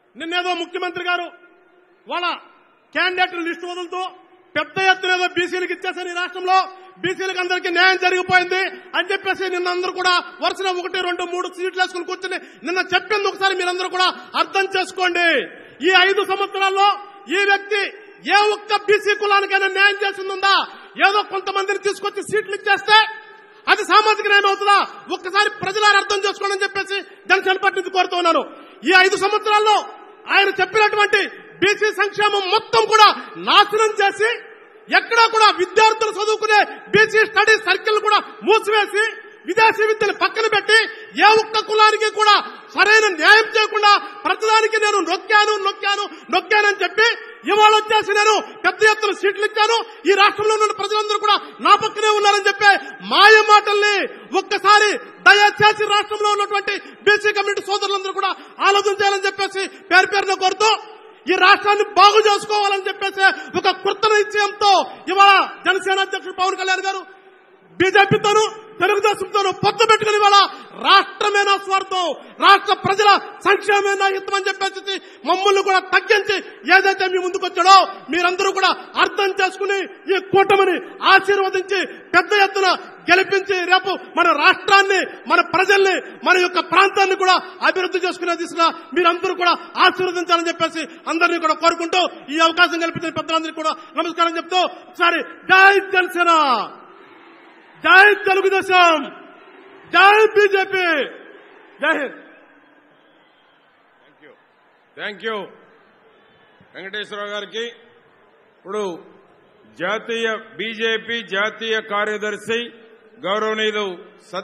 నిన్నేదో ముఖ్యమంత్రి గారు వాళ్ళ క్యాండిడేట్ లిస్టు వదులుతూ పెద్ద ఎత్తున ఏదో బీసీలకు ఇచ్చేసారు ఈ రాష్ట్రంలో బీసీలకు అందరికీ న్యాయం జరిగిపోయింది అని చెప్పేసి నిన్న అందరూ కూడా వరుసన ఒకటి రెండు మూడు సీట్లు వేసుకుని కూర్చుని నిన్న చెప్పింది ఒకసారి మీరందరూ కూడా అర్థం చేసుకోండి ఈ ఐదు సంవత్సరాల్లో ఈ వ్యక్తి ఏ ఒక్క బీసీ కులానికైనా న్యాయం చేసిందా ఏదో కొంతమందిని తీసుకొచ్చి సీట్లు ఇచ్చేస్తే అది సామాజిక న్యాయం అవుతుందా ఒక్కసారి ప్రజలారు అర్థం చేసుకోండి అని చెప్పేసి జనసేన పార్టీ నుంచి కోరుతూ ఉన్నాను ఈ ఐదు సంవత్సరాల్లో ఆయన చెప్పినటువంటి బీసీ సంక్షేమం మొత్తం కూడా నాశనం చేసి ఎక్కడా కూడా విద్యార్థులు చదువుకునే బీసీ స్టడీ సర్కిల్ కూడా మూసివేసి విదేశీ విద్యను పక్కన పెట్టి ఏ ఒక్క కులానికి కూడా సరైన న్యాయం చేయకుండా ప్రతిదానికి నేను నొక్కాను నొక్కాను నొక్కానని చెప్పి ఇవాళ వచ్చేసి నేను పెద్ద ఎత్తున సీట్లు ఇచ్చాను ఈ రాష్ట్రంలో ఉన్న ప్రజలందరూ కూడా నా పక్కనే ఉన్నారని చెప్పే మాయ మాటల్ని ఒక్కసారి దయచేసి రాష్ట్రంలో ఉన్నటువంటి బీసీ కమ్యూనిటీ సోదరులందరూ కూడా ఆలోచన చేయాలని చెప్పేసి పేరు పేరున కోరుతూ ఈ రాష్ట్రాన్ని బాగు చేసుకోవాలని చెప్పేసి ఒక కృత నిశ్చయంతో ఇవాళ జనసేన అధ్యక్షుడు పవన్ కళ్యాణ్ గారు బీజేపీతోనూ తెలుగుదేశంతోనూ పొత్తు పెట్టుకుని ఇవాళ రాష్ట్రమే నా స్వార్థం రాష్ట్ర ప్రజల సంక్షేమే నా హితం అని చెప్పేసి మమ్మల్ని కూడా తగ్గించి ఏదైతే మీ ముందుకు వచ్చాడో మీరందరూ కూడా అర్థం చేసుకుని ఈ కూటమిని ఆశీర్వదించి పెద్ద ఎత్తున గెలిపించి రేపు మన రాష్ట్రాన్ని మన ప్రజల్ని మన యొక్క ప్రాంతాన్ని కూడా అభివృద్ధి చేసుకునే దిశగా మీరందరూ కూడా ఆశీర్వదించాలని చెప్పేసి అందరినీ కూడా కోరుకుంటూ ఈ అవకాశం కల్పించిన పెద్దలందరికీ కూడా నమస్కారం చెప్తూ ఒకసారి జై జనసేన జై తెలుగుదేశం జై బీజేపీ జై హింద్ థ్యాంక్ యూ వెంకటేశ్వరరావు గారికి ఇప్పుడు జాతీయ బీజేపీ జాతీయ కార్యదర్శి గౌరవనీయులు సత్